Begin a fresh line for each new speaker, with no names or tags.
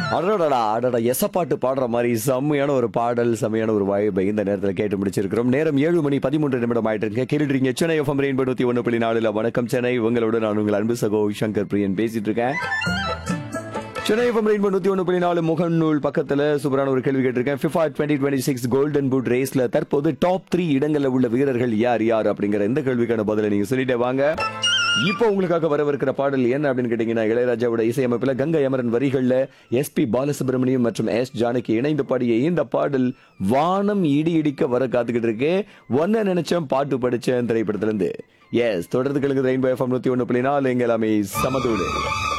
அடடா அடடா எசப்பாட்டு பாடுற மாதிரி செம்மையான ஒரு பாடல் செம்மையான ஒரு வாய்ப்பை இந்த நேரத்தில் கேட்டு முடிச்சிருக்கிறோம் நேரம் ஏழு மணி பதிமூன்று நிமிடம் ஆயிட்டு இருக்கு கேட்டுறீங்க சென்னை எஃப்எம் ரெயின்போ நூத்தி ஒன்று புள்ளி நாலுல வணக்கம் சென்னை உங்களோட நான் உங்கள் அன்பு சகோ சங்கர் பிரியன் பேசிட்டு இருக்கேன் சென்னை எஃப்எம் ரெயின்போ நூத்தி ஒன்று புள்ளி நாலு முகநூல் பக்கத்துல சூப்பரான ஒரு கேள்வி கேட்டிருக்கேன் FIFA twenty twenty six golden boot ரேஸ்ல தற்போது டாப் த்ரீ இடங்கள்ல உள்ள வீரர்கள் யார் யார் அப்படிங்கிற இந்த கேள்விக்கான பதிலை நீங்க சொல்லிட்டே வாங்க இப்போ உங்களுக்காக வரவிருக்கிற பாடல் என்ன அப்படின்னு கேட்டீங்கன்னா இளையராஜாவோட இசையமைப்புல கங்கை அமரன் வரிகள்ல எஸ்பி பாலசுப்ரமணியம் மற்றும் எஸ் ஜானகி இணைந்து பாடிய இந்த பாடல் வானம் இடி இடிக்க வர காத்துக்கிட்டு இருக்கு ஒன்ன நினைச்சேன் பாட்டு படிச்சேன் திரைப்படத்துல இருந்து எஸ் தொடர்ந்து கிழங்கு ரெயின்போ எஃப்எம் நூத்தி ஒன்று புள்ளி நாலு எங்க எல்லாமே சமதூடு